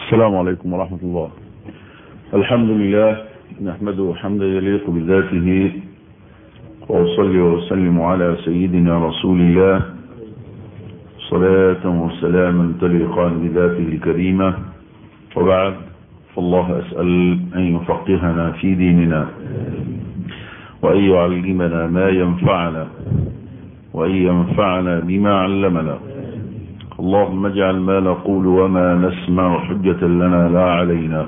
السلام عليكم ورحمة الله الحمد لله نحمده حمدا يليق بذاته وأصلي وسلم على سيدنا رسول الله صلاة وسلاما تليقان بذاته الكريمة وبعد فالله أسأل أن يفقهنا في ديننا وأن يعلمنا ما ينفعنا وأن ينفعنا بما علمنا اللهم اجعل ما نقول وما نسمع حجة لنا لا علينا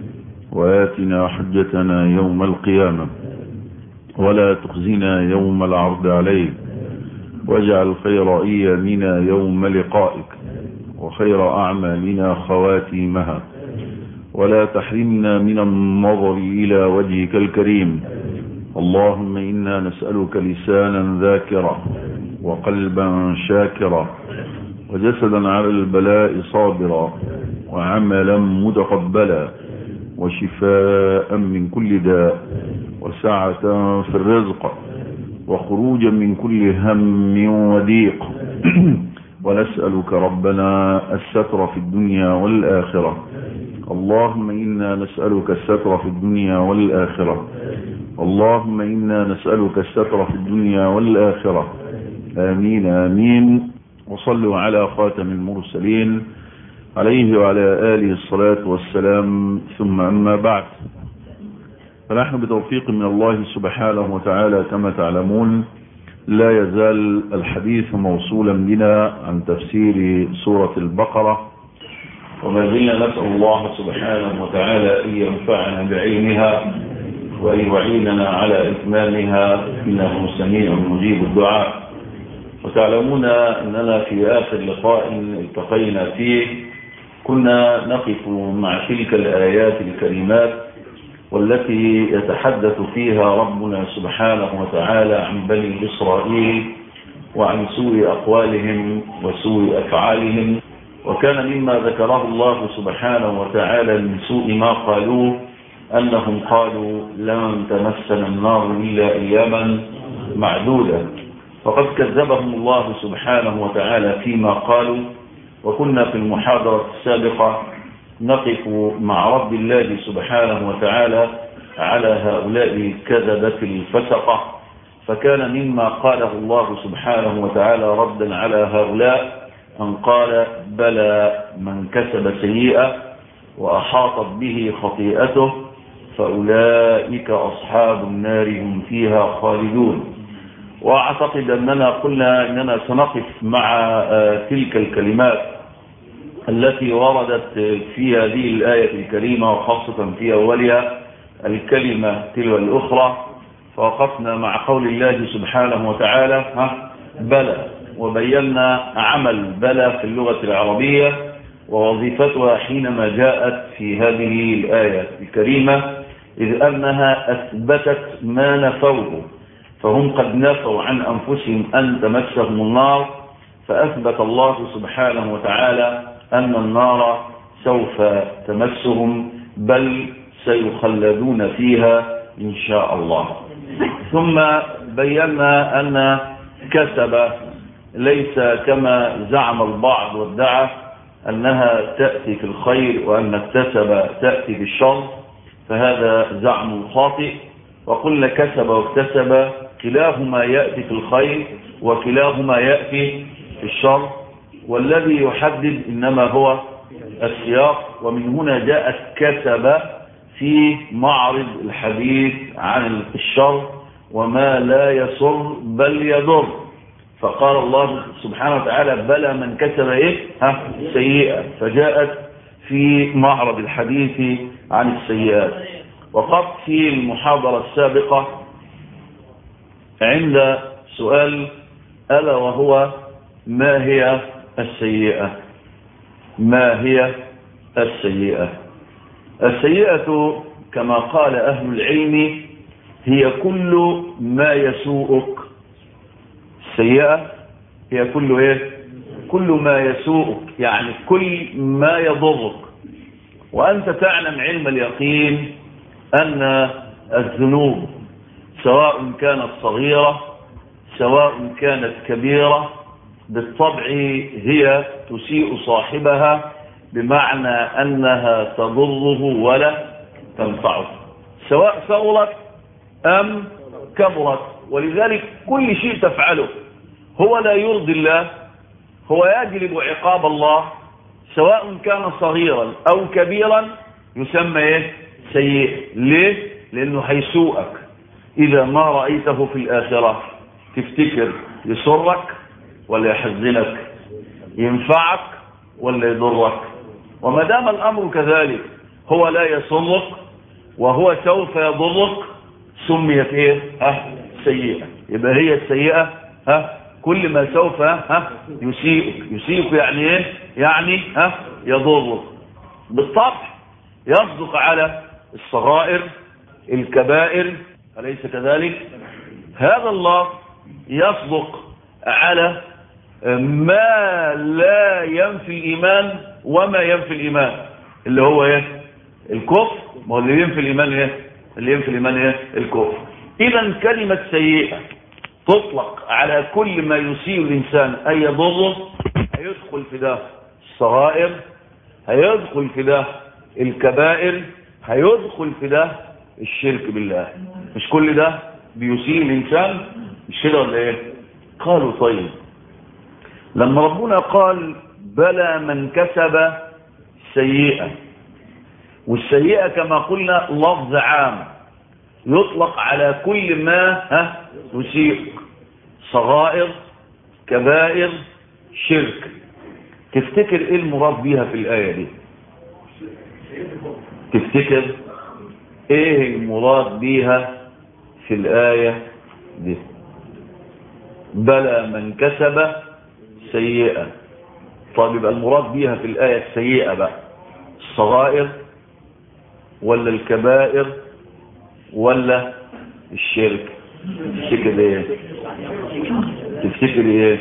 وآتنا حجتنا يوم القيامة ولا تخزنا يوم العرض عليك واجعل خير أيامنا يوم لقائك وخير أعمالنا خواتيمها ولا تحرمنا من النظر إلى وجهك الكريم اللهم إنا نسألك لسانا ذاكرا وقلبا شاكرا وجسدا على البلاء صابرا وعملا متقبلا وشفاء من كل داء وسعة في الرزق وخروجا من كل هم وضيق ونسألك ربنا الستر في الدنيا والآخرة اللهم إنا نسألك الستر في الدنيا والآخرة اللهم إنا نسألك الستر في الدنيا والآخرة آمين آمين وصلوا على خاتم المرسلين عليه وعلى آله الصلاة والسلام ثم أما بعد فنحن بتوفيق من الله سبحانه وتعالى كما تعلمون لا يزال الحديث موصولا بنا عن تفسير سورة البقرة وما زلنا نسأل الله سبحانه وتعالى أن ينفعنا بعلمها وأن يعيننا على إتمامها إنه سميع مجيب الدعاء وتعلمون أننا في آخر لقاء التقينا فيه كنا نقف مع تلك الآيات الكريمات والتي يتحدث فيها ربنا سبحانه وتعالى عن بني إسرائيل وعن سوء أقوالهم وسوء أفعالهم وكان مما ذكره الله سبحانه وتعالى من سوء ما قالوه أنهم قالوا لن تمسنا النار إلا أياما معدودة فقد كذبهم الله سبحانه وتعالى فيما قالوا وكنا في المحاضرة السابقة نقف مع رب الله سبحانه وتعالى على هؤلاء الكذبة الفسقة فكان مما قاله الله سبحانه وتعالى ردا على هؤلاء أن قال بلى من كسب سيئة وأحاطت به خطيئته فأولئك أصحاب النار هم فيها خالدون وأعتقد أننا قلنا أننا سنقف مع تلك الكلمات التي وردت في هذه الآية الكريمة وخاصة في أولها الكلمة تلو الأخرى فوقفنا مع قول الله سبحانه وتعالى بلى وبينا عمل بلى في اللغة العربية ووظيفتها حينما جاءت في هذه الآية الكريمة إذ أنها أثبتت ما نفوه فهم قد نفوا عن أنفسهم أن تمسهم النار فأثبت الله سبحانه وتعالى أن النار سوف تمسهم بل سيخلدون فيها إن شاء الله ثم بينا أن كسب ليس كما زعم البعض وادعى أنها تأتي في الخير وأن اكتسب تأتي في الشر فهذا زعم خاطئ وقلنا كسب واكتسب كلاهما يأتي في الخير وكلاهما يأتي في الشر والذي يحدد إنما هو السياق ومن هنا جاءت كسب في معرض الحديث عن الشر وما لا يسر بل يضر فقال الله سبحانه وتعالى بلى من كسب ايه ها سيئة فجاءت في معرض الحديث عن السيئات وقد في المحاضرة السابقة عند سؤال ألا وهو ما هي السيئة ما هي السيئة السيئة كما قال أهل العلم هي كل ما يسوءك السيئة هي كل ايه كل ما يسوءك يعني كل ما يضرك وأنت تعلم علم اليقين أن الذنوب سواء كانت صغيرة سواء كانت كبيرة بالطبع هي تسيء صاحبها بمعنى أنها تضره ولا تنفعه سواء صغرت أم كبرت ولذلك كل شيء تفعله هو لا يرضي الله هو يجلب عقاب الله سواء كان صغيرا أو كبيرا يسمى إيه؟ سيء ليه؟ لأنه هيسوءك إذا ما رأيته في الآخرة تفتكر يسرك ولا يحزنك ينفعك ولا يضرك وما دام الأمر كذلك هو لا يسرك وهو سوف يضرك سميت ايه ها سيئة يبقى هي السيئة ها كل ما سوف ها يسيئك يسيئك يعني ايه يعني ها يضرك بالطبع يصدق على الصغائر الكبائر أليس كذلك هذا الله يصدق على ما لا ينفي الإيمان وما ينفي الإيمان اللي هو ايه الكفر ما هو اللي ينفي الإيمان ايه اللي ينفي الإيمان ايه الكفر إذا كلمة سيئة تطلق على كل ما يسيء الإنسان أن يضره هيدخل في ده الصغائر هيدخل في ده الكبائر هيدخل في ده الشرك بالله مش كل ده بيسيء الإنسان مش كده ولا ايه قالوا طيب لما ربنا قال بلى من كسب سيئة والسيئة كما قلنا لفظ عام يطلق على كل ما ها يسيء صغائر كبائر شرك تفتكر ايه المراد بيها في الآية دي تفتكر ايه المراد بيها في الآية دي بلى من كسب سيئة طيب يبقى المراد بيها في الآية السيئة بقى الصغائر ولا الكبائر ولا الشرك تفتكر ايه تفتكر ايه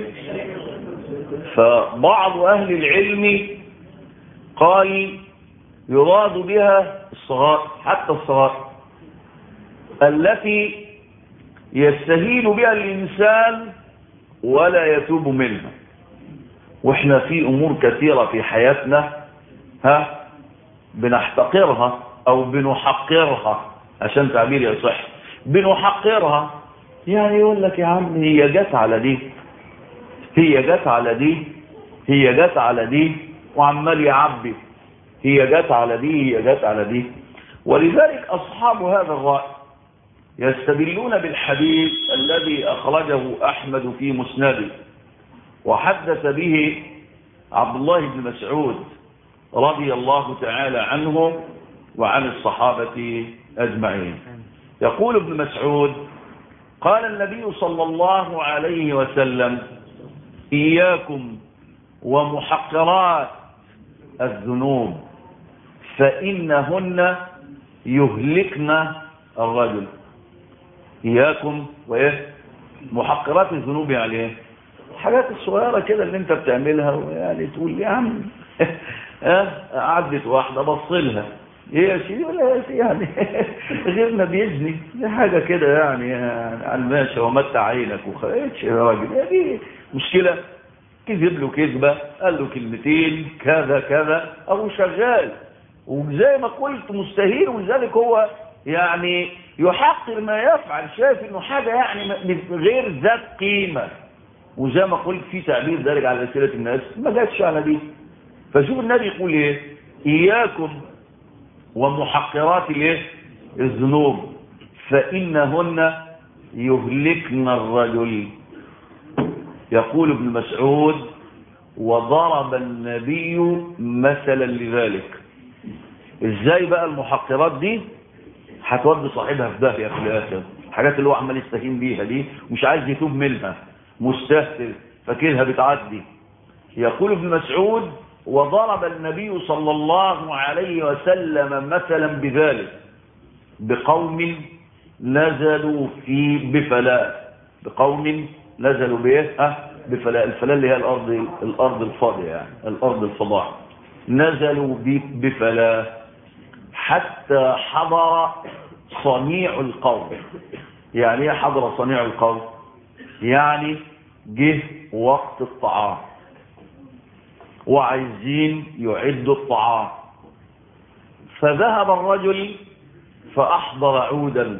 فبعض اهل العلم قال يراد بها الصغائر حتى الصغائر التي يستهين بها الانسان ولا يتوب منها واحنا في امور كثيرة في حياتنا ها بنحتقرها او بنحقرها عشان تعبير يصح بنحقرها يعني يقول لك يا عم هي جت على دي هي جت على دي هي جت على دي وعمال يعبي هي جت على دي هي جت على دي ولذلك اصحاب هذا الرأي يستدلون بالحديث الذي اخرجه احمد في مسنده وحدث به عبد الله بن مسعود رضي الله تعالى عنه وعن الصحابة أجمعين يقول ابن مسعود قال النبي صلى الله عليه وسلم إياكم ومحقرات الذنوب فإنهن يهلكن الرجل إياكم وإيه محقرات الذنوب يعني إيه الحاجات الصغيرة كده اللي انت بتعملها ويعني تقول يا عم اه عدت واحدة بصلها ايه يا سيدي ولا يعني غيرنا بيزني دي حاجة كده يعني, يعني على الماشي ومتع عينك وخيتش يا راجل دي مشكلة كذب له كذبة قال له كلمتين كذا كذا او شغال وزي ما قلت مستهين ولذلك هو يعني يحقر ما يفعل شايف انه حاجة يعني غير ذات قيمة وزي ما قلت في تعبير ذلك على أسئلة الناس ما جاتش على دي فشوف النبي يقول ايه إياكم ومحقرات الايه الذنوب فإنهن يهلكن الرجل يقول ابن مسعود وضرب النبي مثلا لذلك ازاي بقى المحقرات دي هتودي صاحبها في داهيه في الاخر الحاجات اللي هو عمال يستهين بيها دي مش عايز يتوب منها مستهتر فاكرها بتعدي يقول ابن مسعود وضرب النبي صلى الله عليه وسلم مثلا بذلك بقوم نزلوا في بفلاء بقوم نزلوا بايه ها بفلاء الفلاء اللي هي الارض الارض الفاضيه يعني الارض الفضاء نزلوا بفلاء حتى حضر صنيع القوم يعني ايه حضر صنيع القوم يعني جه وقت الطعام وعايزين يعدوا الطعام فذهب الرجل فأحضر عودا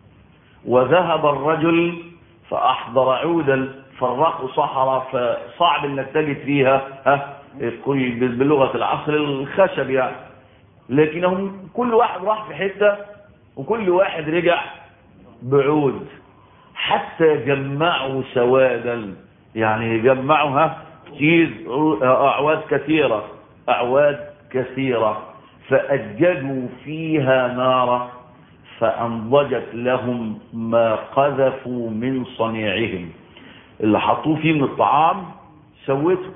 وذهب الرجل فأحضر عودا فرقوا صحراء فصعب انك تجد فيها ها كل بلغة العصر الخشب يعني لكنهم كل واحد راح في حتة وكل واحد رجع بعود حتى جمعوا سوادا يعني جمعوها كتير أعواد كثيرة أعواد كثيرة فأجدوا فيها نارا فأنضجت لهم ما قذفوا من صنيعهم اللي حطوه فيه من الطعام سوته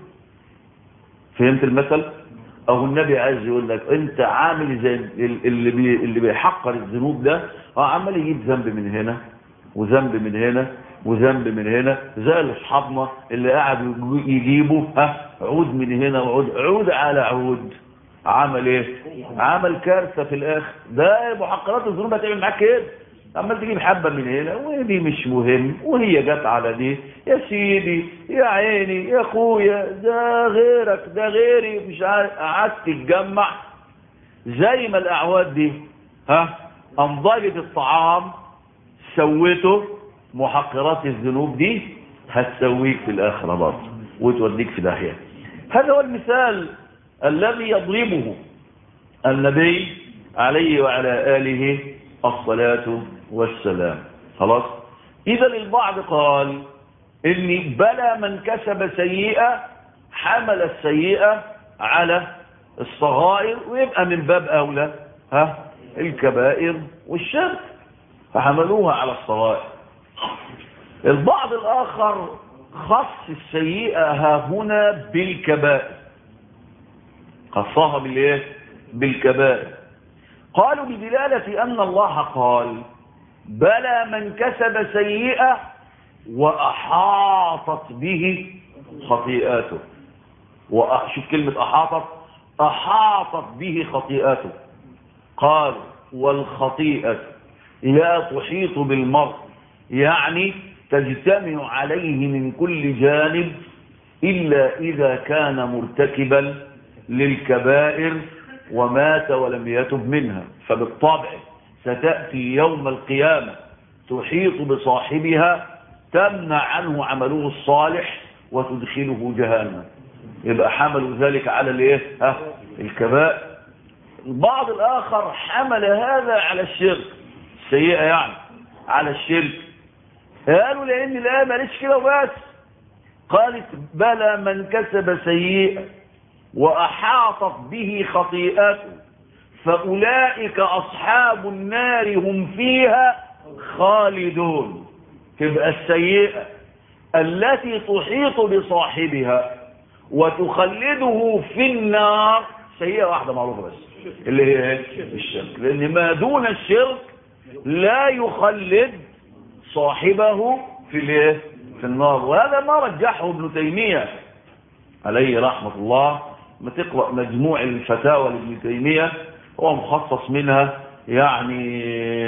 فهمت المثل اهو النبي عايز يقول لك انت عامل زي اللي بي اللي بيحقر الذنوب ده اه عمال يجيب ذنب من هنا وذنب من هنا وذنب من هنا زي اصحابنا اللي قاعد يجيبوا ها عود من هنا وعود عود على عود عمل ايه عمل كارثه في الاخر ده محقرات الذنوب هتعمل معاك كده عمال تجيب حبة من هنا ودي مش مهم وهي جت على دي يا سيدي يا عيني يا اخويا ده غيرك ده غيري مش قعدت تتجمع زي ما الاعواد دي ها انضجت الطعام سويته محقرات الذنوب دي هتسويك في الاخره برضه وتوديك في داهيه هذا هو المثال الذي يضربه النبي عليه وعلى اله الصلاه والسلام خلاص اذا البعض قال ان بلى من كسب سيئة حمل السيئة على الصغائر ويبقى من باب اولى ها الكبائر والشرك فحملوها على الصغائر البعض الاخر خص السيئة ها هنا بالكبائر خصها بالايه بالكبائر قالوا بدلالة ان الله قال بلى من كسب سيئة وأحاطت به خطيئاته شوف كلمة أحاطت أحاطت به خطيئاته قال والخطيئة لا تحيط بالمرء يعني تجتمع عليه من كل جانب إلا إذا كان مرتكبا للكبائر ومات ولم يتب منها فبالطبع ستأتي يوم القيامة تحيط بصاحبها تمنع عنه عمله الصالح وتدخله جهنم يبقى حملوا ذلك على الايه ها الكبائر البعض الاخر حمل هذا على الشرك السيئه يعني على الشرك قالوا لان الايه ماليش كده وبس قالت بلى من كسب سيئه واحاطت به خطيئته فأولئك أصحاب النار هم فيها خالدون تبقى السيئة التي تحيط بصاحبها وتخلده في النار سيئة واحدة معروفة بس اللي هي الشرك لأن ما دون الشرك لا يخلد صاحبه في الايه في النار وهذا ما رجحه ابن تيمية عليه رحمة الله ما تقرأ مجموع الفتاوى لابن تيمية هو مخصص منها يعني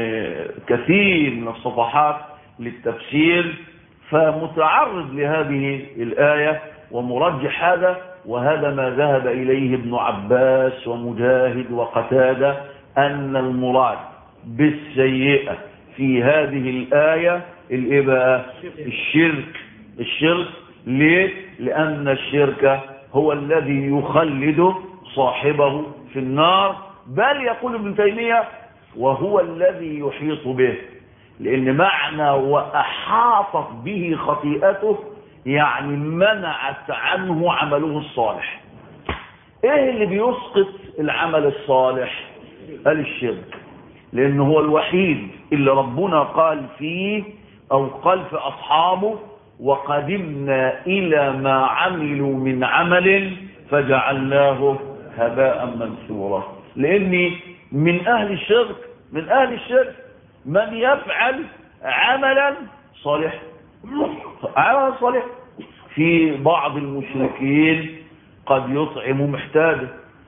كثير من الصفحات للتفسير فمتعرض لهذه الآية ومرجح هذا وهذا ما ذهب إليه ابن عباس ومجاهد وقتادة أن المراد بالسيئة في هذه الآية الإباء الشرك الشرك ليه؟ لأن الشرك هو الذي يخلد صاحبه في النار بل يقول ابن تيمية وهو الذي يحيط به لأن معنى وأحاطت به خطيئته يعني منعت عنه عمله الصالح ايه اللي بيسقط العمل الصالح قال الشرك لأنه هو الوحيد اللي ربنا قال فيه أو قال في أصحابه وقدمنا إلى ما عملوا من عمل فجعلناه هباء منثورا لأن من أهل الشرك من أهل الشرك من يفعل عملا صالح عملا صالح في بعض المشركين قد يطعم محتاجه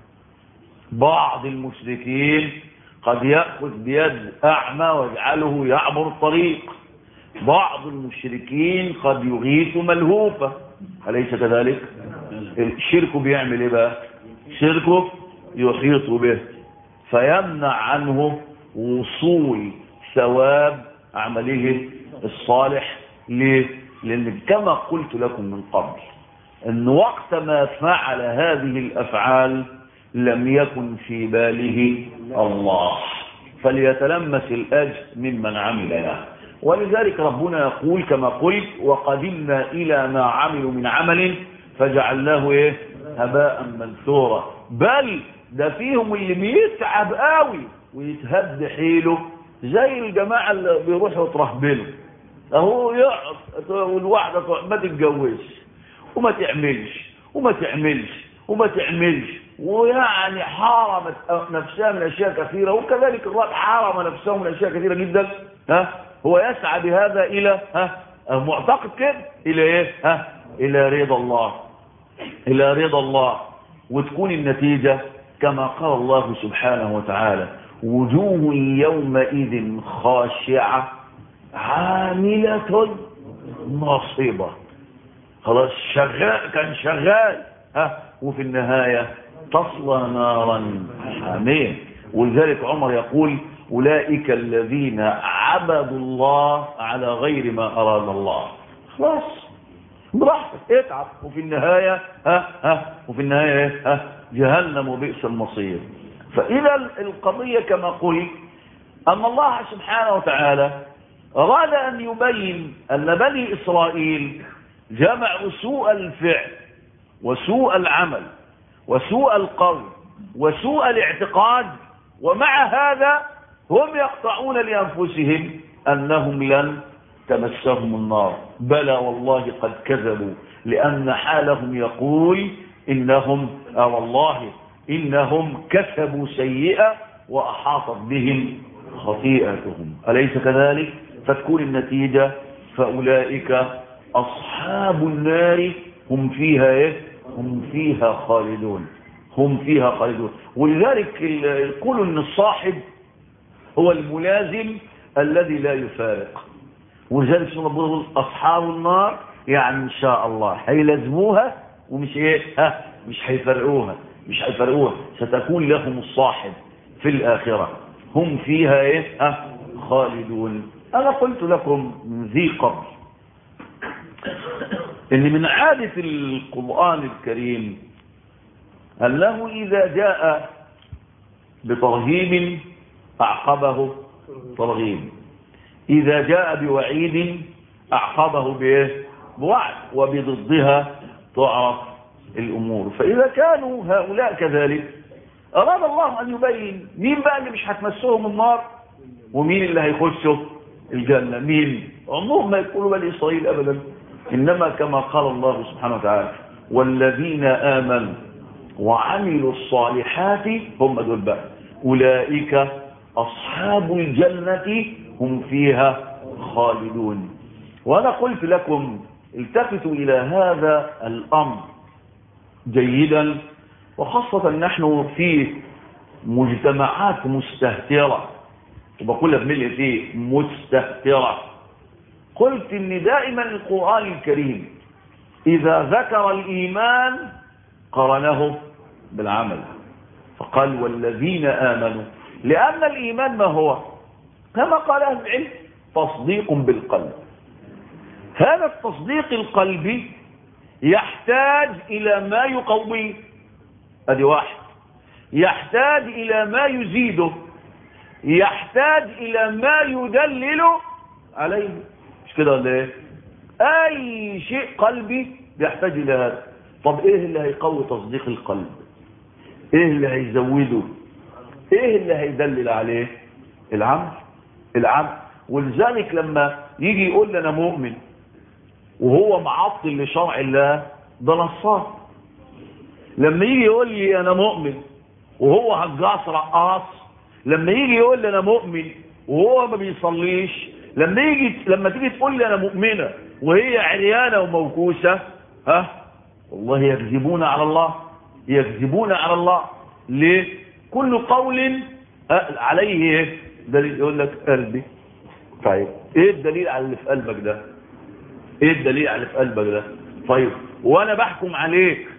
بعض المشركين قد يأخذ بيد أعمى ويجعله يعبر الطريق بعض المشركين قد يغيث ملهوفة أليس كذلك الشرك بيعمل ايه بقى شركه يحيط به فيمنع عنه وصول ثواب عمله الصالح ليه لان كما قلت لكم من قبل ان وقت ما فعل هذه الافعال لم يكن في باله الله فليتلمس الاجر ممن عمل له ولذلك ربنا يقول كما قلت وقدمنا الى ما عملوا من عمل فجعلناه ايه هباء منثورا بل ده فيهم اللي بيتعب قوي ويتهد حيله زي الجماعه اللي بيروحوا يترهبلوا اهو يقعد والواحده تقعد ما تتجوزش وما تعملش وما تعملش وما تعملش ويعني حرمت نفسها من اشياء كثيره وكذلك الرجل حرم نفسه من اشياء كثيره جدا ها هو يسعى بهذا الى ها معتقد كده الى ايه ها الى رضا الله الى رضا الله وتكون النتيجه كما قال الله سبحانه وتعالى وجوه يومئذ خاشعه عامله ناصبه خلاص شغال كان شغال ها وفي النهايه تصلى نارا حاميه ولذلك عمر يقول أولئك الذين عبدوا الله على غير ما أراد الله خلاص براحتك اتعب وفي النهاية ها ها وفي النهاية ها جهنم وبئس المصير فإذا القضية كما قلت أن الله سبحانه وتعالى أراد أن يبين أن بني إسرائيل جمعوا سوء الفعل وسوء العمل وسوء القول وسوء الاعتقاد ومع هذا هم يقطعون لأنفسهم أنهم لن تمسهم النار بلى والله قد كذبوا لأن حالهم يقول إنهم آه والله إنهم كسبوا سيئة وأحاطت بهم خطيئتهم أليس كذلك فتكون النتيجة فأولئك أصحاب النار هم فيها إيه؟ هم فيها خالدون هم فيها خالدون ولذلك يقول ان الصاحب هو الملازم الذي لا يفارق ولذلك سنة بقول أصحاب النار يعني إن شاء الله هيلازموها ومش إيه ها مش هيفرقوها مش هيفرقوها ستكون لهم الصاحب في الآخرة هم فيها إيه ها خالدون أنا قلت لكم من ذي قبل إن من عادة القرآن الكريم أنه إذا جاء بترهيب أعقبه ترغيب إذا جاء بوعيد أعقبه بإيه؟ بوعد وبضدها تعرف الأمور فإذا كانوا هؤلاء كذلك أراد الله أن يبين مين بقى اللي مش هتمسهم النار ومين اللي هيخشوا الجنة مين عمرهم ما يقولوا بني إسرائيل أبدا إنما كما قال الله سبحانه وتعالى والذين آمنوا وعملوا الصالحات هم دول بقى أولئك أصحاب الجنة هم فيها خالدون وأنا قلت لكم التفتوا إلى هذا الأمر جيدا وخاصة نحن في مجتمعات مستهترة وبقول بملء فيه مستهترة قلت ان دائما القرآن الكريم إذا ذكر الإيمان قرنه بالعمل فقال والذين آمنوا لأن الإيمان ما هو كما قال أهل العلم تصديق بالقلب هذا التصديق القلبي يحتاج إلى ما يقويه أدي واحد يحتاج إلى ما يزيده يحتاج إلى ما يدلل عليه مش كده ولا ايه أي شيء قلبي بيحتاج إلى هذا طب إيه اللي هيقوي تصديق القلب إيه اللي هيزوده إيه اللي هيدلل عليه العمل العمل ولذلك لما يجي يقول لي أنا مؤمن وهو معطل لشرع الله ده نصاب لما يجي يقول لي انا مؤمن وهو هجاص رقاص لما يجي يقول لي انا مؤمن وهو ما بيصليش لما يجي لما تيجي تقول لي انا مؤمنه وهي عريانه وموكوسه ها والله يكذبون على الله يكذبون على الله ليه كل قول عليه ايه دليل يقول لك قلبي طيب ايه الدليل على اللي في قلبك ده ايه الدليل على اللي في قلبك ده طيب وانا بحكم عليك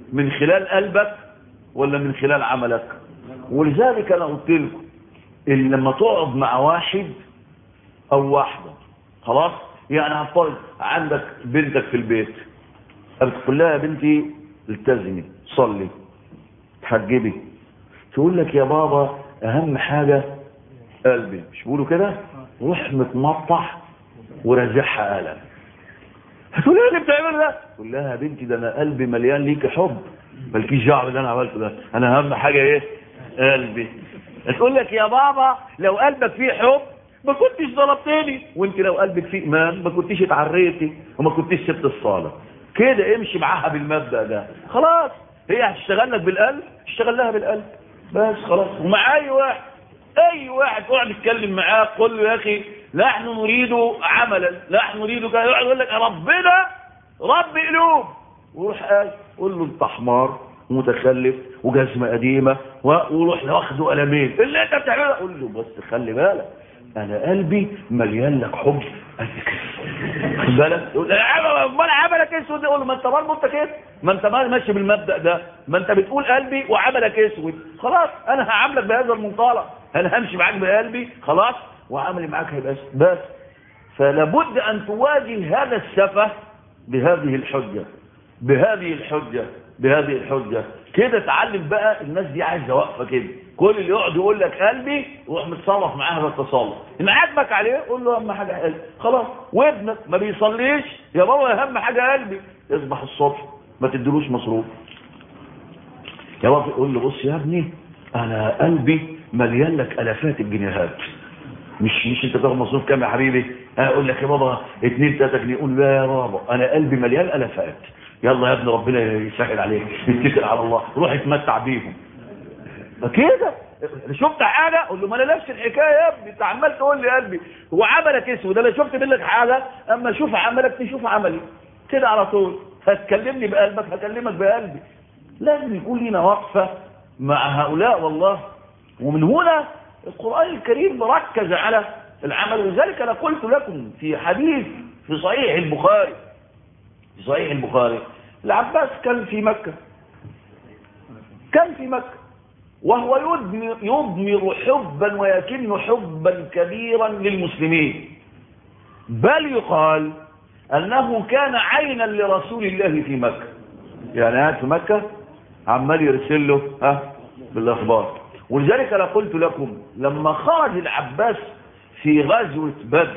من خلال قلبك ولا من خلال عملك ولذلك انا قلت لكم ان لما تقعد مع واحد او واحدة خلاص يعني هفترض عندك بنتك في البيت بتقول لها يا بنتي التزمي صلي تحجبي تقول لك يا بابا اهم حاجة قلبي مش بيقولوا كده روح متمطع ورزعها قلم هتقول لها اللي بتعمل ده تقول لها يا بنتي ده انا قلبي مليان ليك حب مالكيش دعوه باللي انا عملته ده انا اهم حاجه ايه قلبي تقول لك يا بابا لو قلبك فيه حب ما كنتش ضربتني وانت لو قلبك فيه ايمان ما كنتش اتعريتي وما كنتش سبت الصاله كده امشي معاها بالمبدا ده خلاص هي هتشتغل لك بالقلب اشتغل لها بالقلب بس خلاص ومع اي واحد اي واحد اقعد اتكلم معاه قول له يا اخي نحن نريد عملا نحن نريد كذا يقعد يقول لك ربنا رب قلوب وروح قال قول له انت حمار متخلف وجزمه قديمه وروح واخده قلمين اللي انت بتعمله قول له بس خلي بالك انا قلبي مليان لك حب قد كده خد بالك يقول امال عملك اسود يقول له ما انت برضه انت كده ما انت ماشي بالمبدا ده ما انت بتقول قلبي وعملك اسود خلاص انا هعاملك بهذا المنطلق انا همشي معاك بقلبي خلاص وعملي معاك هيبقى بس فلابد ان تواجه هذا السفه بهذه الحجه بهذه الحجه بهذه الحجه كده اتعلم بقى الناس دي عايزه واقفه كده كل اللي يقعد يقول لك قلبي روح متصرف معاها بالتصالح ان عاجبك عليه قول له اهم حاجه قلبي خلاص وابنك ما بيصليش يا بابا اهم حاجه قلبي اصبح الصبح ما تديلوش مصروف يا بابا قول له بص يا ابني انا قلبي مليان لك الافات الجنيهات مش مش انت تاخد مصروف كام يا حبيبي اقول لك يا بابا 2 3 جنيه قول لا يا بابا انا قلبي مليان الافات يلا يا ابني ربنا يسهل عليك اتكل على الله روح اتمتع بيهم كده شفت حاجه قول له ما انا نفس الحكايه يا ابني انت عمال تقول لي قلبي هو عملك اسود انا شفت منك حاجه اما اشوف عملك تشوف عملي كده على طول هتكلمني بقلبك هكلمك بقلبي لازم يكون لنا وقفه مع هؤلاء والله ومن هنا القرآن الكريم ركز على العمل ولذلك أنا قلت لكم في حديث في صحيح البخاري في صحيح البخاري العباس كان في مكة كان في مكة وهو يضمر, يضمر حبا ويكن حبا كبيرا للمسلمين بل يقال أنه كان عينا لرسول الله في مكة يعني قاعد في مكة عمال يرسل له ها بالأخبار ولذلك أنا قلت لكم لما خرج العباس في غزوة بدر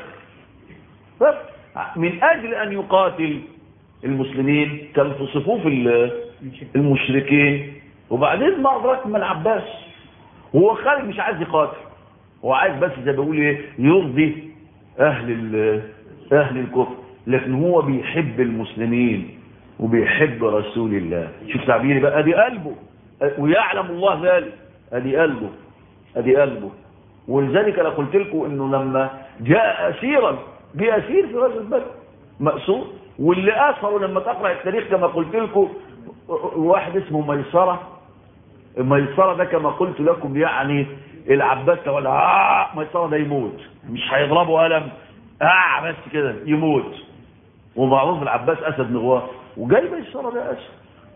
من أجل أن يقاتل المسلمين كان في صفوف المشركين وبعدين ما أدرك من العباس هو خارج مش عايز يقاتل هو عايز بس زي بيقول ايه يرضي أهل أهل الكفر لكن هو بيحب المسلمين وبيحب رسول الله شوف تعبيري بقى ادي قلبه ويعلم الله ذلك ادي قلبه ادي قلبه ولذلك انا قلت لكم انه لما جاء اسيرا جاء اسير في غزوه بدر مأسور واللي اثروا لما تقرا التاريخ كما قلت لكم واحد اسمه ميسره ميسره ده كما قلت لكم يعني العباس ولا آه ميسره ده يموت مش هيضربه قلم اه بس كده يموت ومعروف العباس اسد نغواص وجاي ميسره ده اسد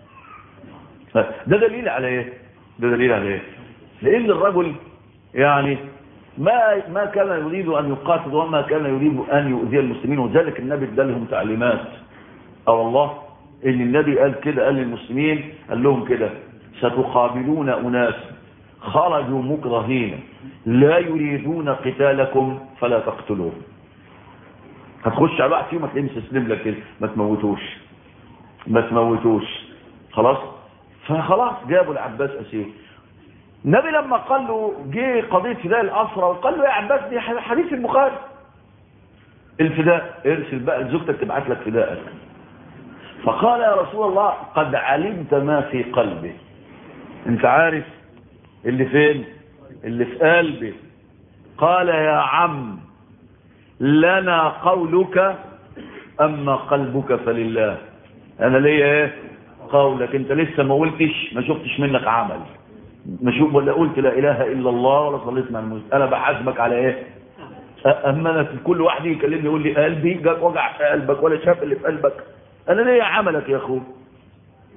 ده دليل على ايه ده دليل على ايه لان الرجل يعني ما ما كان يريد ان يقاتل وما كان يريد ان يؤذي المسلمين وذلك النبي ادالهم تعليمات او الله ان النبي قال كده قال للمسلمين قال لهم كده ستقابلون اناس خرجوا مكرهين لا يريدون قتالكم فلا تقتلوهم هتخش على واحد فيهم هتلاقيه مستسلم لك كده ما تموتوش ما تموتوش خلاص فخلاص جابوا العباس اسير النبي لما قال له جه قضيه فداء الاسرى وقال له يا عباس دي حديث البخاري الفداء ارسل بقى لزوجتك تبعت لك فداءك فقال يا رسول الله قد علمت ما في قلبي انت عارف اللي فين اللي في قلبي قال يا عم لنا قولك اما قلبك فلله انا ليا ايه قولك انت لسه ما قلتش ما شفتش منك عمل ما شوف ولا قلت لا اله الا الله ولا صليت مع المسلم انا بحاسبك على ايه اما انا في كل واحد يكلمني يقول لي قلبي جاك وجع في قلبك ولا شاف اللي في قلبك انا ليه عملك يا اخو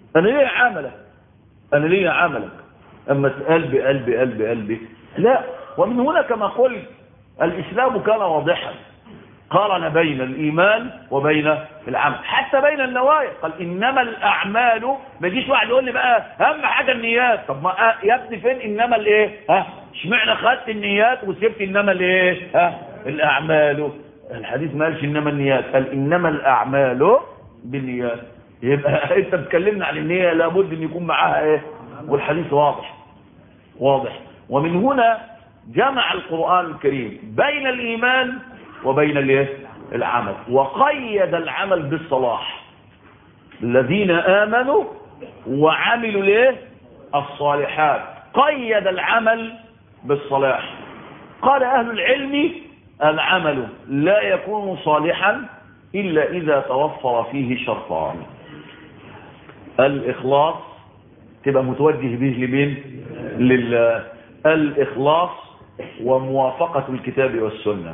انا ليه عملك انا ليه عملك اما قلبي قلبي قلبي قلبي لا ومن هنا كما قلت الاسلام كان واضحا قارن بين الايمان وبين العمل حتى بين النوايا قال انما الاعمال ما يجيش واحد يقول لي بقى اهم حاجه النيات طب ما آه يا ابني فين انما الايه ها اشمعنى خدت النيات وسبت انما الايه ها الاعمال الحديث ما قالش انما النيات قال انما الاعمال بالنيات يبقى انت بتكلمنا عن النيه لابد ان يكون معاها ايه والحديث واضح واضح ومن هنا جمع القرآن الكريم بين الإيمان وبين الايه العمل وقيد العمل بالصلاح الذين آمنوا وعملوا الايه الصالحات قيد العمل بالصلاح قال أهل العلم العمل لا يكون صالحا إلا إذا توفر فيه شرطان الإخلاص تبقى متوجه به لمين لله الإخلاص وموافقة الكتاب والسنة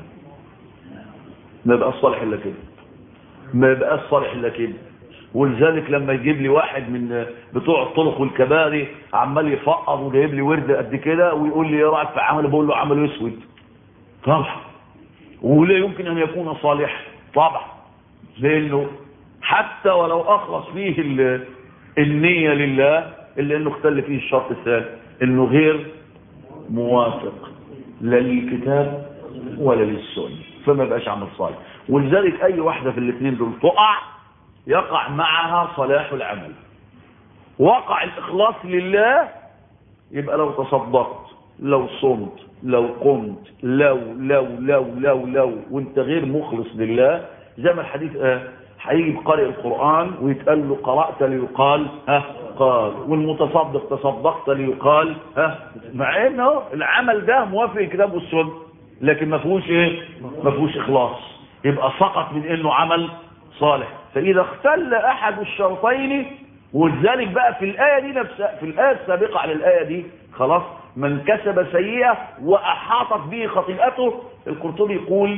ما يبقى الصالح إلا كده ما يبقى الصالح إلا كده ولذلك لما يجيب لي واحد من بتوع الطرق والكباري عمال يفقر وجايب لي ورد قد كده ويقول لي ايه رايك في عمله بقول له عمله اسود طبعا ولا يمكن ان يكون صالحا طبعا لانه حتى ولو اخلص فيه النيه لله الا انه اختل فيه الشرط الثاني انه غير موافق لا للكتاب ولا للسنه فما بقاش عمل صالح ولذلك اي واحده في الاثنين دول تقع يقع معها صلاح العمل وقع الاخلاص لله يبقى لو تصدقت لو صمت لو قمت لو لو لو لو لو وانت غير مخلص لله زي ما الحديث آه هيجي قارئ القرآن ويتقال له قرأت ليقال ها قال والمتصدق تصدقت ليقال ها مع انه العمل ده موافق الكتاب والسنه لكن ما فيهوش ايه ما فيهوش اخلاص يبقى سقط من انه عمل صالح فاذا اختل احد الشرطين ولذلك بقى في الايه دي نفسها في الايه السابقه على الايه دي خلاص من كسب سيئه واحاطت به خطيئته القرطبي يقول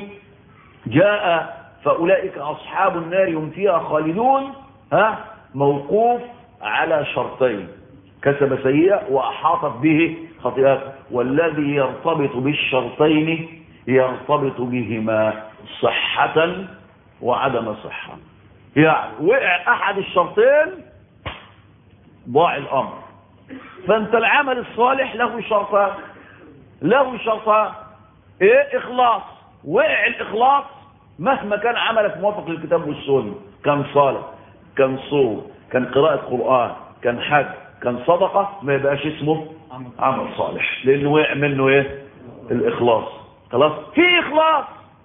جاء فاولئك اصحاب النار هم فيها خالدون ها موقوف على شرطين كسب سيئة وأحاطت به خطيئات والذي يرتبط بالشرطين يرتبط بهما صحة وعدم صحة يعني وقع أحد الشرطين ضاع الأمر فأنت العمل الصالح له شرطان له شرطان إيه إخلاص وقع الإخلاص مهما كان عملك موافق للكتاب والسنة كان صالح كان صوم كان قراءة قرآن كان حج كان صدقة ما يبقاش اسمه عمل صالح لانه وقع منه ايه الاخلاص خلاص في اخلاص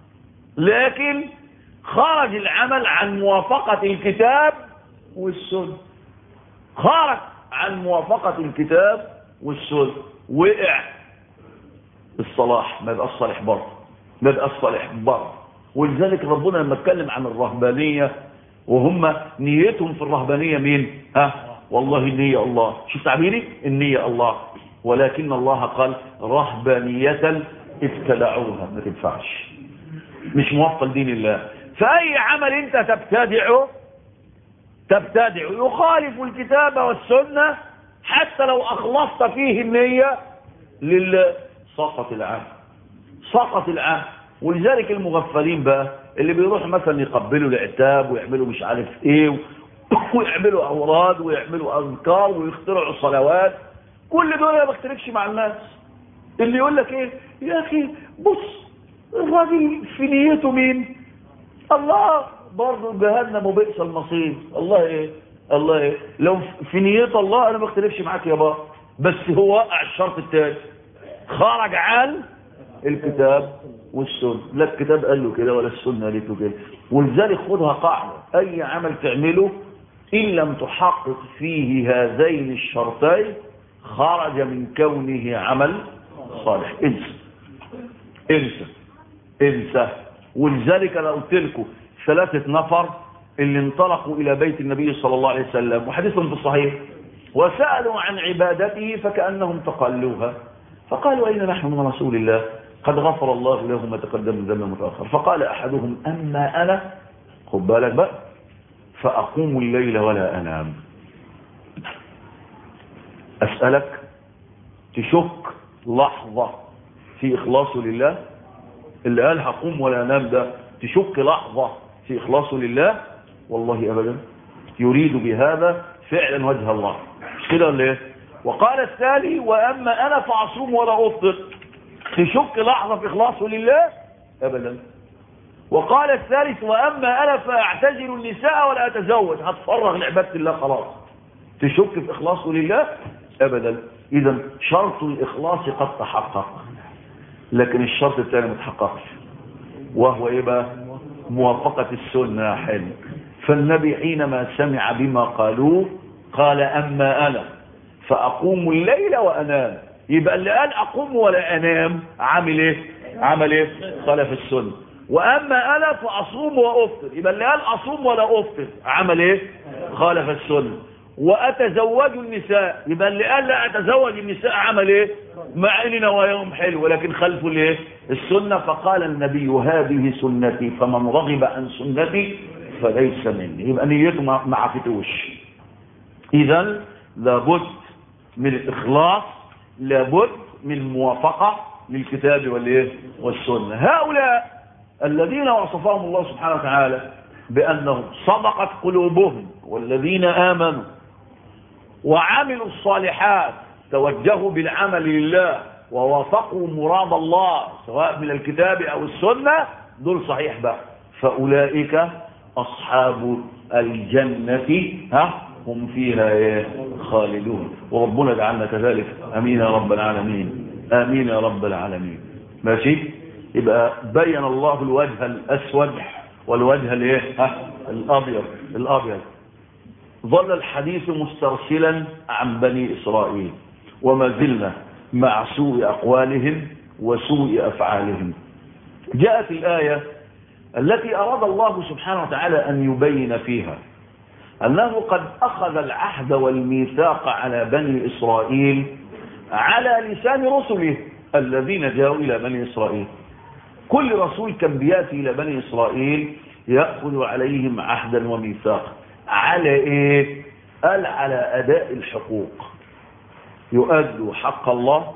لكن خرج العمل عن موافقة الكتاب والسنة خرج عن موافقة الكتاب والسنة وقع الصلاح ما يبقى الصالح برضه ما يبقى الصالح برضه ولذلك ربنا لما اتكلم عن الرهبانيه وهم نيتهم في الرهبانية مين ها والله النية الله شو تعبيري النية الله ولكن الله قال رهبانية ابتدعوها ما تنفعش مش موفق لدين الله فأي عمل انت تبتدعه تبتدع يخالف الكتاب والسنة حتى لو أخلصت فيه النية لله سقط العام سقط العام ولذلك المغفلين بقى اللي بيروح مثلا يقبلوا العتاب ويعملوا مش عارف ايه ويعملوا اوراد ويعملوا اذكار ويخترعوا صلوات كل دول ما بيختلفش مع الناس اللي يقول لك ايه يا اخي بص الراجل في نيته مين الله برضه جهنم وبئس المصير الله ايه الله ايه لو في نيته الله انا ما بختلفش معاك يا بابا بس هو وقع الشرط الثاني خرج عن الكتاب والسنة لا الكتاب قال له كده ولا السنة قالت له كده ولذلك خدها قاعدة أي عمل تعمله إن لم تحقق فيه هذين الشرطين خرج من كونه عمل صالح انسى انسى انسى ولذلك أنا قلت لكم ثلاثة نفر اللي انطلقوا إلى بيت النبي صلى الله عليه وسلم وحديثهم في الصحيح وسألوا عن عبادته فكأنهم تقلوها فقالوا أين نحن من رسول الله قد غفر الله له ما تقدم من ذنب متأخر فقال أحدهم أما أنا خد بالك بقى فأقوم الليل ولا أنام أسألك تشك لحظة في إخلاصه لله اللي قال هقوم ولا أنام ده تشك لحظة في إخلاصه لله والله أبدا يريد بهذا فعلا وجه الله مش كده ولا ايه وقال الثاني وأما أنا فأصوم ولا أفطر تشك لحظة في إخلاصه لله أبدا وقال الثالث وأما أنا فأعتزل النساء ولا أتزوج هتفرغ لعبادة الله خلاص تشك في إخلاصه لله أبدا إذا شرط الإخلاص قد تحقق لكن الشرط الثاني ما تحققش وهو إيه بقى موافقة السنة يا حلو فالنبي حينما سمع بما قالوه قال أما أنا فأقوم الليل وأنام يبقى اللي قال أقوم ولا أنام عامل إيه عمل إيه خلف السنة وأما أنا فأصوم وأفطر يبقى اللي قال أصوم ولا أفطر عمل إيه خالف السنة وأتزوج النساء يبقى اللي قال لا أتزوج النساء عمل إيه مع إن نواياهم حلو ولكن خلفوا الإيه السنة فقال النبي هذه سنتي فمن رغب عن سنتي فليس مني يبقى نيته ما عفتوش إذا لابد من الإخلاص لابد من الموافقة للكتاب والإيه والسنة هؤلاء الذين وصفهم الله سبحانه وتعالى بأنهم صدقت قلوبهم والذين آمنوا وعملوا الصالحات توجهوا بالعمل لله ووافقوا مراد الله سواء من الكتاب أو السنة دول صحيح بقى فأولئك أصحاب الجنة ها هم فيها إيه؟ خالدون وربنا جعلنا كذلك أمين يا رب العالمين آمين يا رب العالمين ماشي يبقى بين الله الوجه الأسود والوجه الايه ها الأبيض الأبيض ظل الحديث مسترسلا عن بني إسرائيل وما زلنا مع سوء أقوالهم وسوء أفعالهم جاءت الآية التي أراد الله سبحانه وتعالى أن يبين فيها أنه قد أخذ العهد والميثاق على بني إسرائيل على لسان رسله الذين جاءوا إلى بني إسرائيل كل رسول كان بياتي إلى بني إسرائيل يأخذ عليهم عهدا وميثاقا على إيه؟ قال على أداء الحقوق يؤدوا حق الله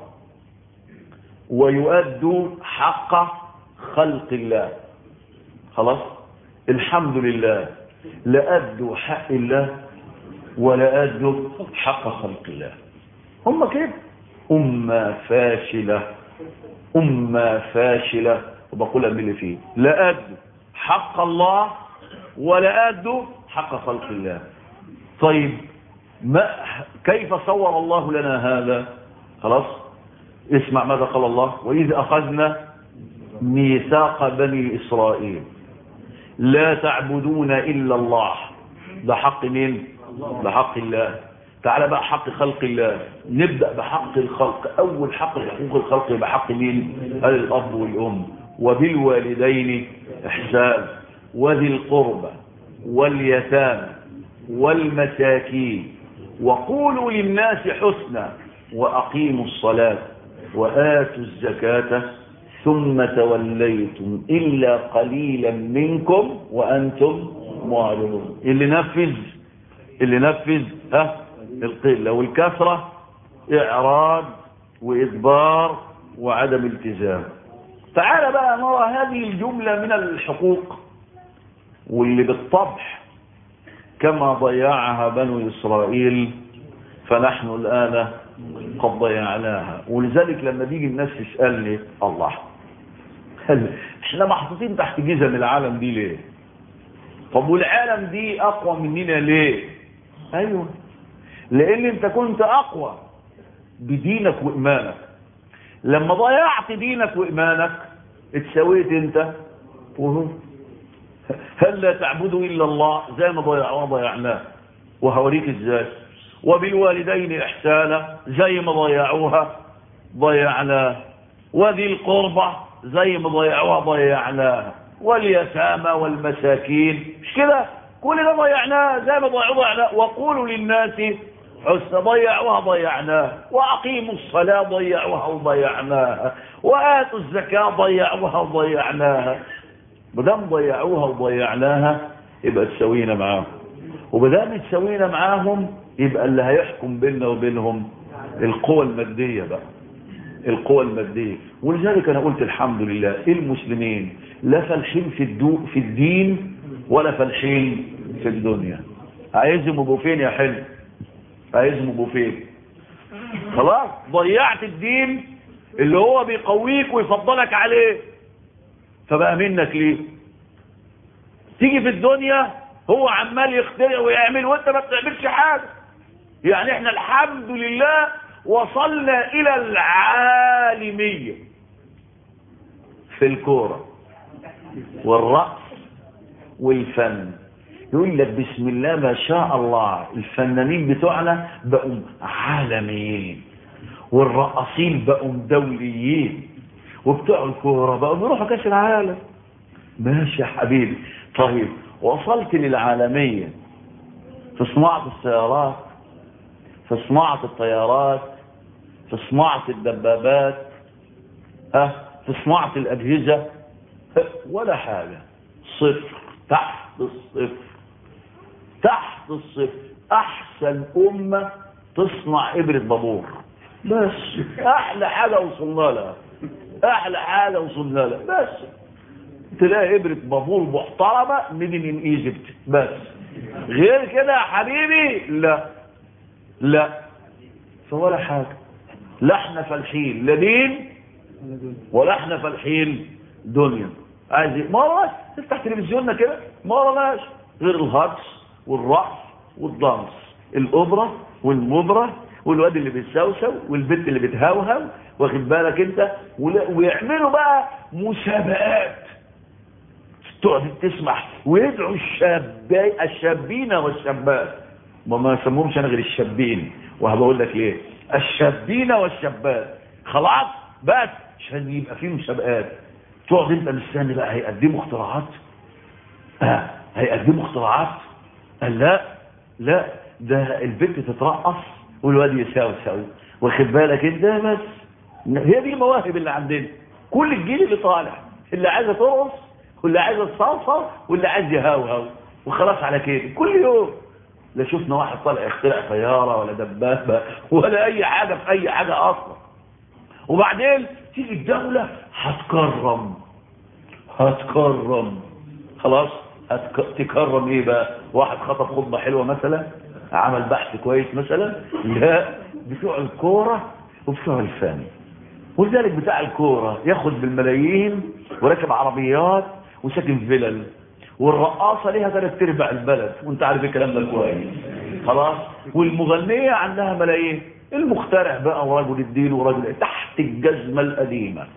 ويؤدوا حق خلق الله خلاص الحمد لله لا أدوا حق الله ولا أدوا حق خلق الله هم كده أمة فاشلة أمة فاشلة وبقول من اللي فيه لا أدوا حق الله ولا أدوا حق خلق الله طيب ما كيف صور الله لنا هذا خلاص اسمع ماذا قال الله وإذ أخذنا ميثاق بني إسرائيل لا تعبدون إلا الله ده حق مين ده حق الله تعالى بقى حق خلق الله نبدأ بحق الخلق أول حق حقوق الخلق يبقى حق مين قال الأب والأم وبالوالدين إحسان وذي القربى واليتامى والمساكين وقولوا للناس حسنا وأقيموا الصلاة وآتوا الزكاة ثم توليتم إلا قليلا منكم وأنتم معرضون اللي نفذ اللي نفذ ها القلة والكثرة إعراض وإدبار وعدم التزام تعال بقى نرى هذه الجملة من الحقوق واللي بالطبع كما ضيعها بنو إسرائيل فنحن الآن قد ضيعناها ولذلك لما بيجي الناس يسألني الله احنا محطوطين تحت جزم العالم دي ليه طب والعالم دي اقوى مننا ليه ايوه لان انت كنت اقوى بدينك وايمانك لما ضيعت دينك وايمانك اتسويت انت وهم هل لا تعبدوا الا الله زي ما ضيعوها ضيعناه وهوريك ازاي وبالوالدين احسانا زي ما ضيعوها ضيعناه وذي القربى زي ما ضيعوها ضيعناها واليتامى والمساكين مش كده كل ده ضيعناه زي ما ضيعوها ضيعناه وقولوا للناس حسن ضيعوها ضيعناها واقيموا الصلاه ضيعوها وضيعناها واتوا الزكاه ضيعوها وضيعناها بدام ضيعوها وضيعناها يبقى تسوينا معاهم وبدام تسوينا معاهم يبقى اللي هيحكم بيننا وبينهم القوى المادية بقى القوى المادية ولذلك أنا قلت الحمد لله المسلمين لا فالحين في, الدو في الدين ولا فالحين في الدنيا عايزهم يبقوا فين يا حلو عايزهم يبقوا فين خلاص ضيعت الدين اللي هو بيقويك ويفضلك عليه فبقى منك ليه تيجي في الدنيا هو عمال يخترع ويعمل وانت ما بتعملش حاجه يعني احنا الحمد لله وصلنا الى العالميه في الكوره والرقص والفن يقول لك بسم الله ما شاء الله الفنانين بتوعنا بقوا عالميين والرقاصين بقوا دوليين وبتوع الكوره بقوا بيروحوا كاس العالم ماشي يا حبيبي طيب وصلت للعالميه في صناعه السيارات في صناعه الطيارات في صناعه الدبابات ها في صناعه الاجهزه ولا حاجه صفر تحت الصفر تحت الصفر احسن امه تصنع ابره بابور بس احلى حاجه وصلنا لها احلى حاجه وصلنا لها بس تلاقي ابره بابور محترمه ميدن ان ايجيبت بس غير كده يا حبيبي لا لا فولا حاجه لا احنا فالحين لا دين ولا احنا فالحين دنيا عايز ايه مرة تفتح تلفزيوننا كده مرة ماشي غير الهرس والرقص والدانس الاوبرا والمبرة والواد اللي بيتسوسو والبنت اللي بتهوهو واخد بالك انت ويعملوا بقى مسابقات تقعد تسمع ويدعوا الشابي الشابين والشابات ما ما يسموهمش انا غير الشابين وهبقول لك ليه الشابين والشابات خلاص بس عشان يبقى فيه مسابقات تقعد انت مستني بقى هيقدموا اختراعات آه هيقدموا اختراعات قال لا لا ده البنت تترقص والواد يساوساو واخد بالك انت بس هي دي المواهب اللي عندنا كل الجيل اللي طالع اللي عايزه ترقص واللي عايزه تصلصل واللي عايز يهوهو وخلاص على كده كل يوم لا شفنا واحد طالع يخترع طياره ولا دبابه ولا اي حاجه في اي حاجه اصلا وبعدين تيجي الدولة هتكرم هتكرم خلاص هتك... تكرم ايه بقى واحد خطب خطبة حلوة مثلا عمل بحث كويس مثلا لا بتوع الكورة وبتوع الفن ولذلك بتاع الكورة ياخد بالملايين وراكب عربيات وساكن فيلل والرقاصة ليها ثلاث ارباع البلد وانت عارف الكلام ده كويس خلاص والمغنية عندها ملايين المخترع بقى ورجل الدين ورجل تحت الجزمة القديمة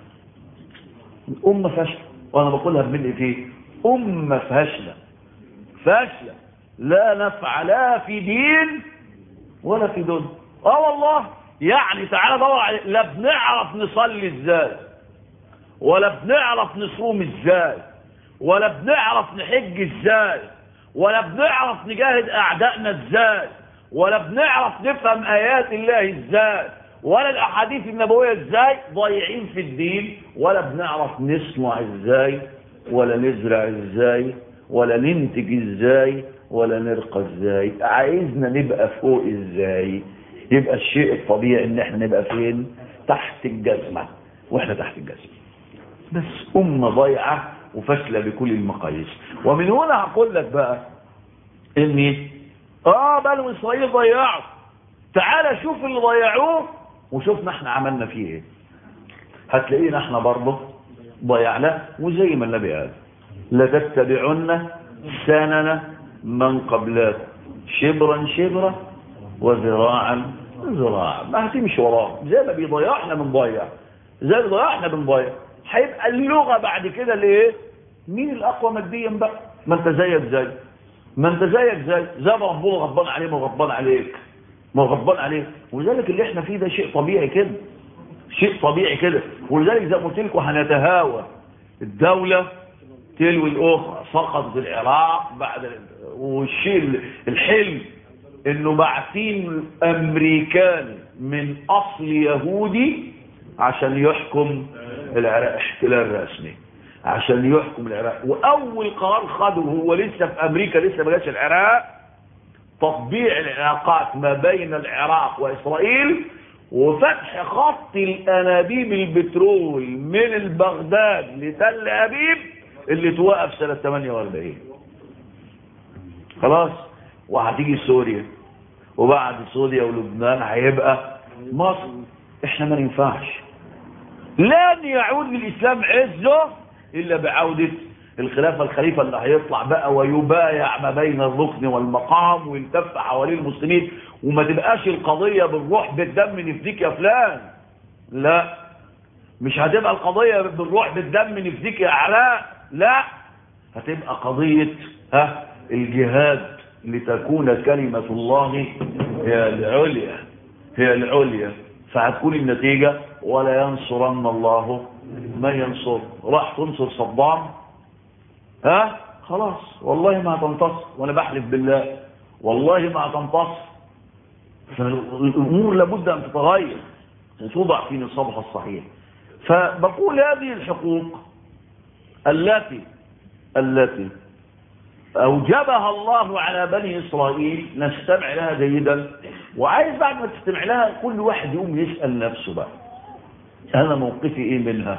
أمة فاشلة وأنا بقولها بملء فيه أمة فاشلة فاشلة لا نفع لا في دين ولا في دنيا اه والله يعني تعالى دور على لا بنعرف نصلي ازاي ولا بنعرف نصوم ازاي ولا بنعرف نحج ازاي ولا بنعرف نجاهد اعدائنا ازاي ولا بنعرف نفهم ايات الله ازاي ولا الاحاديث النبويه ازاي ضايعين في الدين ولا بنعرف نصنع ازاي ولا نزرع ازاي ولا ننتج ازاي ولا نرقى ازاي عايزنا نبقى فوق ازاي يبقى الشيء الطبيعي ان احنا نبقى فين تحت الجزمه واحنا تحت الجزمه بس امه ضايعه وفاشله بكل المقاييس ومن هنا هقول لك بقى ان اه بنو اسرائيل ضيعوا تعال شوف اللي ضيعوه وشوفنا احنا عملنا فيه ايه هتلاقينا احنا برضه ضيعناه وزي ما النبي قال لتتبعن سنن من قبلكم شبرا شبرا وذراعا ذراعا ما هتمشي وراه زي ما بيضيعنا بنضيع زي ما بيضيعنا بنضيع هيبقى اللغه بعد كده ليه مين الاقوى ماديا بقى ما انت زيك زي ما انت زيك زي زي ما ربنا غضبان عليه ما غضبان عليك ما غضبان عليك ولذلك اللي احنا فيه ده شيء طبيعي كده شيء طبيعي كده ولذلك زي ما قلت لكم هنتهاوى الدوله تلو الاخرى سقطت العراق بعد والشيء الحلم انه باعثين امريكان من اصل يهودي عشان يحكم العراق احتلال رسمي عشان يحكم العراق واول قرار خده هو لسه في امريكا لسه ما جاش العراق تطبيع العلاقات ما بين العراق واسرائيل وفتح خط الانابيب البترول من البغداد لتل ابيب اللي توقف سنة 48 خلاص وهتيجي سوريا وبعد سوريا ولبنان هيبقى مصر احنا ما ينفعش لن يعود للاسلام عزه الا بعودة الخلافة الخليفة اللي هيطلع بقى ويبايع ما بين الركن والمقام ويلتف حوالين المسلمين وما تبقاش القضية بالروح بالدم نفديك يا فلان لا مش هتبقى القضية بالروح بالدم نفديك يا علاء لا هتبقى قضية ها الجهاد لتكون كلمة الله هي العليا هي العليا فهتكون النتيجة ولا ينصرن الله ما ينصر راح تنصر صدام ها خلاص والله ما هتنتصر وانا بحلف بالله والله ما هتنتصر فالامور لابد ان تتغير توضع في نصابها الصحيح فبقول هذه الحقوق التي التي أوجبها الله على بني إسرائيل نستمع لها جيدا وعايز بعد ما تستمع لها كل واحد يقوم يسأل نفسه بقى أنا موقفي إيه منها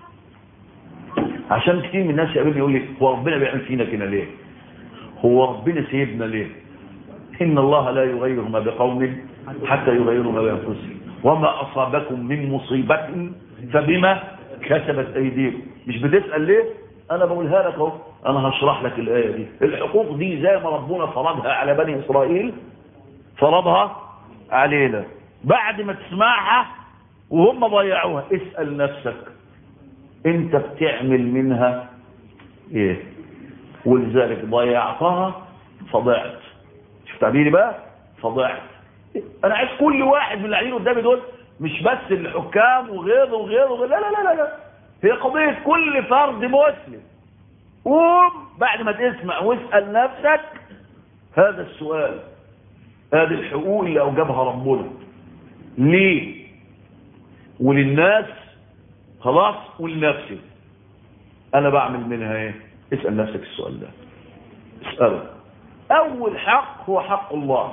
عشان كتير من الناس يقابلني يقول لي هو ربنا بيعمل فينا كده ليه هو ربنا سيبنا ليه إن الله لا يغير ما بقوم حتى يغيروا ما بأنفسهم وما أصابكم من مصيبة فبما كسبت أيديكم مش بتسأل ليه أنا بقولها لك اهو أنا هشرح لك الآية دي الحقوق دي زي ما ربنا فرضها على بني إسرائيل فرضها علينا بعد ما تسمعها وهم ضيعوها اسأل نفسك انت بتعمل منها ايه ولذلك ضيعتها فضعت شوف تعبيري بقى فضعت انا عايز كل واحد من اللي قاعدين قدامي دول مش بس الحكام وغيره وغيره وغيره لا لا لا لا هي قضية كل فرد مسلم قوم بعد ما تسمع واسأل نفسك هذا السؤال هذه الحقوق اللي أوجبها ربنا ليه وللناس خلاص ولنفسي أنا بعمل منها ايه اسأل نفسك السؤال ده اسأله أول حق هو حق الله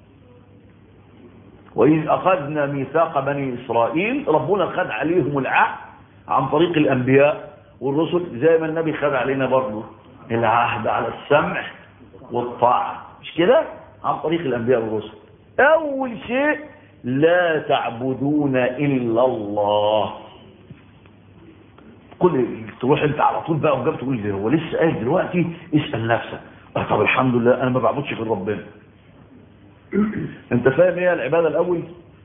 وإذ أخذنا ميثاق بني إسرائيل ربنا خد عليهم العهد عن طريق الأنبياء والرسل زي ما النبي خد علينا برضه العهد على السمع والطاعة مش كده عن طريق الأنبياء والرسل أول شيء لا تعبدون إلا الله كل تروح انت على طول بقى وجاب تقول لي هو لسه قايل دلوقتي اسال نفسك اه طب الحمد لله انا ما بعبدش غير ربنا انت فاهم ايه العباده الاول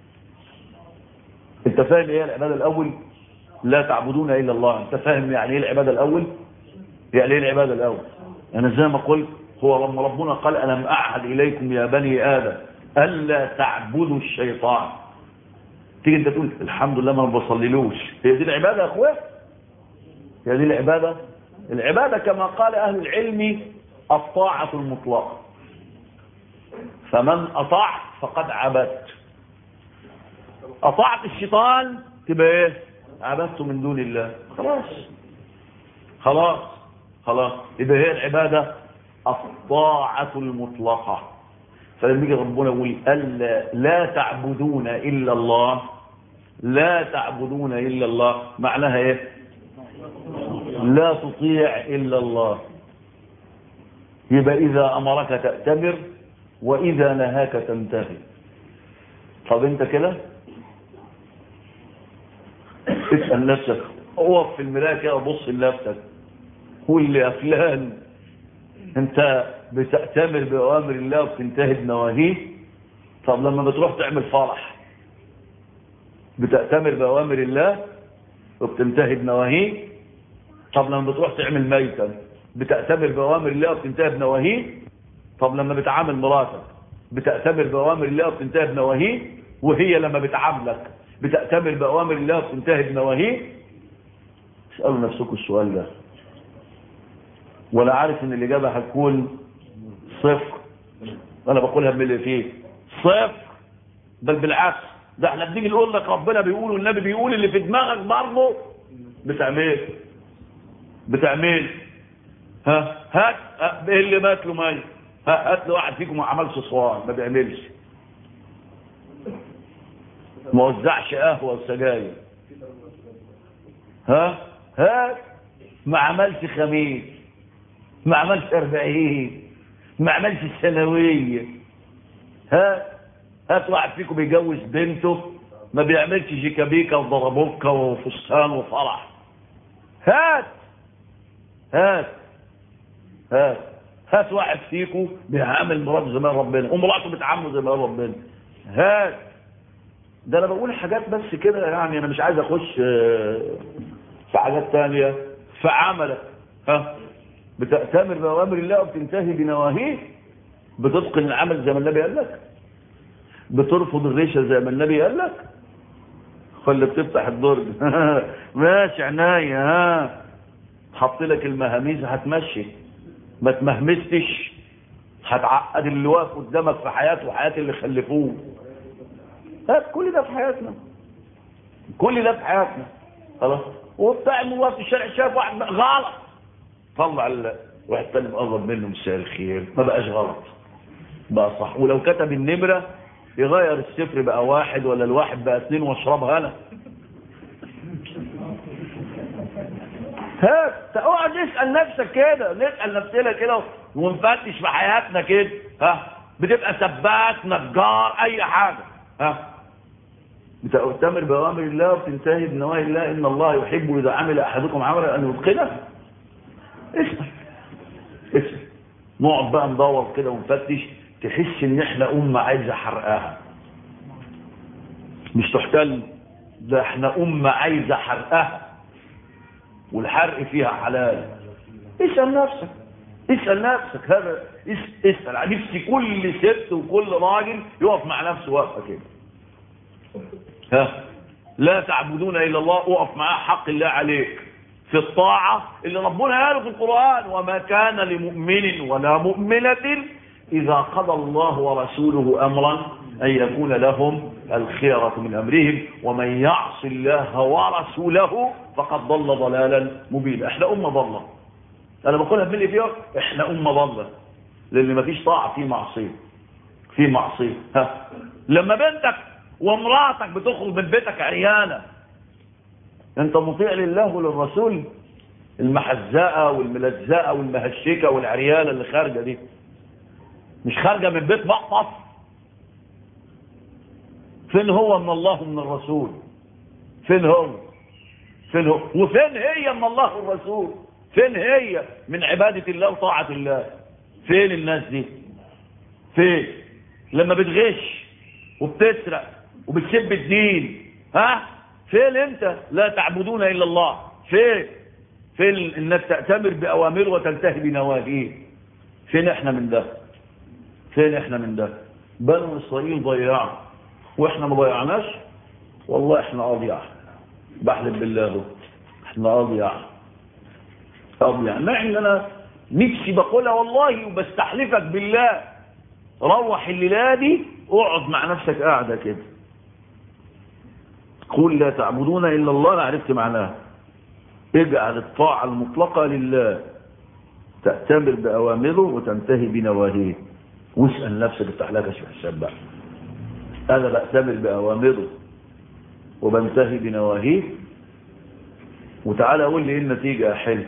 انت فاهم ايه العباده الاول لا تعبدون الا الله انت فاهم يعني ايه العباده الاول يعني ايه العباده الاول انا زي ما قلت هو لما ربنا قال الم اعهد اليكم يا بني ادم الا تعبدوا الشيطان تيجي انت تقول الحمد لله ما بصليلوش هي دي العباده يا اخويا هي دي العبادة العبادة كما قال أهل العلم الطاعة المطلقة فمن أطاع فقد عبدت أطعت الشيطان تبقى ايه عبدت من دون الله خلاص خلاص خلاص يبقى هي العبادة الطاعة المطلقة فلما يجي ربنا يقول ألا لا تعبدون إلا الله لا تعبدون إلا الله معناها ايه لا تطيع إلا الله يبقى إذا أمرك تأتمر وإذا نهاك تنتهي طب أنت كده اسأل نفسك اقف في المراية كده وبص لنفسك قول لي يا فلان أنت بتأتمر بأوامر الله وبتنتهي بنواهيه طب لما بتروح تعمل فرح بتأتمر بأوامر الله وبتنتهي بنواهيه طب لما بتروح تعمل ميتا بتأتمر بأوامر الله وبتنتهي بنواهيه طب لما بتعامل مراتك بتأتمر بأوامر الله وبتنتهي بنواهيه وهي لما بتعاملك بتأتمر بأوامر الله وبتنتهي بنواهيه اسألوا نفسكم السؤال ده ولا عارف ان الإجابة هتكون صفر انا بقولها من اللي فيه صفر بل بالعكس ده احنا بنيجي نقول لك ربنا بيقول والنبي بيقول اللي في دماغك برضه بتعمل بتعمل ها هات ايه اللي مات له ميت هات له واحد فيكم ما عملش صوان ما بيعملش ما وزعش قهوة وسجاير ها ها ما عملش خميس ما عملش أربعين ما عملش الثانوية ها هات واحد فيكم بيجوز بنته ما بيعملش جيكابيكا وضربوكا وفستان وفرح هات هات هات هات واحد فيكم بيعامل مراته زي ما ربنا ومراته بتعامله زي ما ربنا هات ده انا بقول حاجات بس كده يعني انا مش عايز اخش في حاجات تانية في عملك ها بتأتمر بأوامر الله وبتنتهي بنواهيه بتتقن العمل زي ما النبي قال لك بترفض الريشة زي ما النبي قال لك خلي بتفتح الدرج ماشي عناية ها حط لك المهاميز هتمشي ما تمهمستش هتعقد اللي واقف قدامك في حياته وحياة اللي خلفوه هات كل ده في حياتنا كل ده في حياتنا خلاص وبتاع الموقف في الشارع شاف واحد غلط طلع ال... واحد تاني مقرب منه مساء الخير ما بقاش غلط بقى صح ولو كتب النمرة يغير الصفر بقى واحد ولا الواحد بقى اثنين واشربها انا هات اقعد اسال نفسك كده نسال نفسنا كده ونفتش في حياتنا كده ها بتبقى سباك نجار اي حاجه ها بتأتمر بأوامر الله وبتنتهي بنواهي الله إن الله يحب إذا عمل أحدكم عملا أن يتقنه اسأل اسأل نقعد بقى ندور كده ونفتش تحس إن إحنا أمة عايزة حرقها مش تحتل ده إحنا أمة عايزة حرقها والحرق فيها حلال اسأل نفسك اسأل نفسك هذا اسأل عن نفسي كل ست وكل راجل يقف مع نفسه واقفة كده ها لا تعبدون إلا الله اقف معاه حق الله عليك في الطاعة اللي ربنا قاله في القرآن وما كان لمؤمن ولا مؤمنة إذا قضى الله ورسوله أمرا أن يكون لهم الخيرة من أمرهم ومن يعص الله ورسوله فقد ضل ضلالا مبينا احنا أمة ضلة أنا بقولها بملي فيها احنا أمة ضلة لأن مفيش طاعة في معصية في معصية ها لما بنتك وامرأتك بتخرج من بيتك عريانة انت مطيع لله وللرسول المحزقة والملزقة والمهشكة والعريانة اللي خارجة دي مش خارجة من بيت مقطف فين هو من الله ومن الرسول فين هو فين هو وفين هي من الله والرسول فين هي من عبادة الله وطاعة الله فين الناس دي فين لما بتغش وبتسرق وبتسب الدين ها فين انت لا تعبدون الا الله فين فين انك تأتمر بأوامره وتنتهي بنواهيه فين احنا من ده فين احنا من ده بنو اسرائيل ضيعوا واحنا ما ضيعناش والله احنا اضيع بحلف بالله احنا اضيع اضيع مع ان انا نفسي بقولها والله وبستحلفك بالله روح الليله دي اقعد مع نفسك قاعده كده قل لا تعبدون الا الله انا عرفت معناها اجعل الطاعه المطلقه لله تأتمر بأوامره وتنتهي بنواهيه واسأل نفسك افتح لك شو حساب بقى أنا بأتمر بأوامره وبنتهي بنواهيه وتعالى قول لي ايه النتيجة يا حلو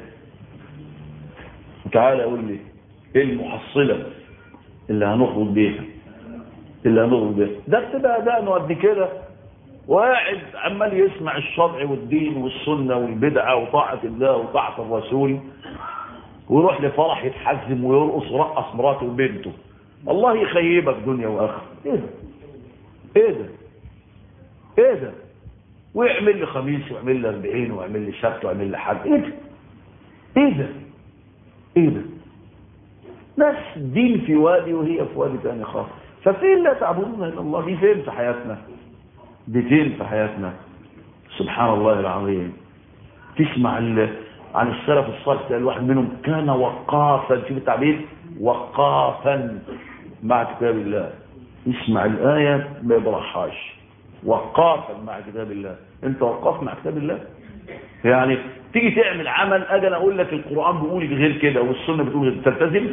وتعالى قول لي ايه المحصلة اللي هنخرج بيها اللي هنخرج بيها ده بتبقى ده قد كده وقاعد عمال يسمع الشرع والدين والسنة والبدعة وطاعة الله وطاعة الرسول ويروح لفرح يتحزم ويرقص ورقص مراته وبنته الله يخيبك دنيا واخره ايه ده ايه ده ايه ده ويعمل لي خميس ويعمل لي 40 ويعمل لي سبت ويعمل لي حد ايه ده ايه ده ايه ده ناس دين في وادي وهي في وادي تاني خالص ففين لا تعبدون الا الله دي فين في حياتنا دي فين في حياتنا سبحان الله العظيم تسمع عن السلف الصالح الواحد منهم كان وقافا شوف التعبير وقافا مع كتاب الله يسمع الآية ما يبرحهاش وقافا مع كتاب الله انت وقاف مع كتاب الله يعني تيجي تعمل عمل اجي انا اقول لك القرآن بيقول غير كده والسنة بتقول غير تلتزم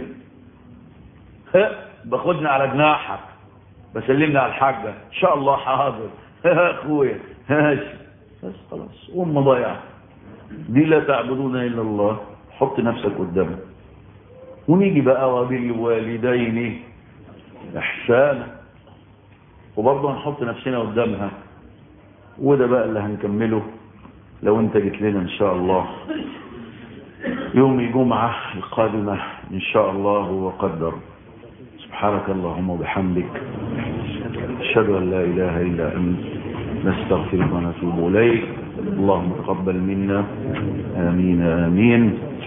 باخدنا على جناحك بسلمنا على الحاجة ان شاء الله حاضر يا اخويا ماشي بس خلاص ام ضيعه دي لا تعبدون الا الله حط نفسك قدامها ونيجي بقى وبالوالدين احسانا وبرضه هنحط نفسنا قدامها وده بقى اللي هنكمله لو انت جيت لنا ان شاء الله يوم الجمعة القادمة ان شاء الله وقدر سبحانك اللهم وبحمدك اشهد ان لا اله الا انت نستغفرك ونتوب اليك اللهم تقبل منا امين امين